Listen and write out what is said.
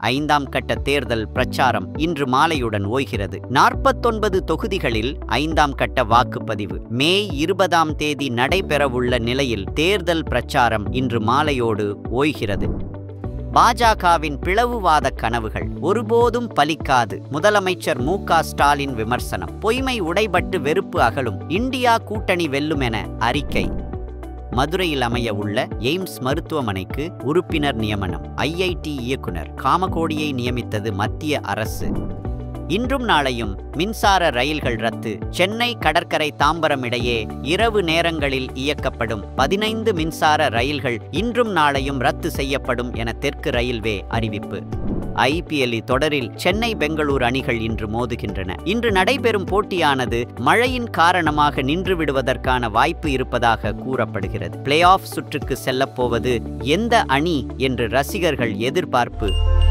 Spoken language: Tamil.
ஐந்தாம் கட்ட தேர்தல் பிரச்சாரம் இன்று மாலையுடன் ஓய்கிறது நாற்பத்தொன்பது தொகுதிகளில் ஐந்தாம் கட்ட வாக்குப்பதிவு மே இருபதாம் தேதி நடைபெறவுள்ள நிலையில் தேர்தல் பிரச்சாரம் இன்று மாலையோடு ஓய்கிறது பாஜகவின் பிளவுவாத கனவுகள் ஒருபோதும் பலிக்காது முதலமைச்சர் மு க ஸ்டாலின் விமர்சனம் பொய்மை உடைபட்டு வெறுப்பு அகலும் இந்தியா கூட்டணி வெல்லும் என அறிக்கை மதுரையில் அமைய உள்ள எய்ம்ஸ் மருத்துவமனைக்கு உறுப்பினர் நியமனம் ஐஐடி இயக்குனர் காமகோடியை நியமித்தது மத்திய அரசு இன்றும் நாளையும் மின்சார ரயில்கள் ரத்து சென்னை கடற்கரை தாம்பரம் இடையே இரவு நேரங்களில் இயக்கப்படும் பதினைந்து மின்சார ரயில்கள் இன்றும் நாளையும் ரத்து செய்யப்படும் என தெற்கு ரயில்வே அறிவிப்பு ஐபிஎல் தொடரில் சென்னை பெங்களூர் அணிகள் இன்று மோதுகின்றன இன்று நடைபெறும் போட்டியானது மழையின் காரணமாக நின்று விடுவதற்கான வாய்ப்பு இருப்பதாக கூறப்படுகிறது பிளே ஆஃப் சுற்றுக்கு செல்லப்போவது எந்த அணி என்று ரசிகர்கள் எதிர்பார்ப்பு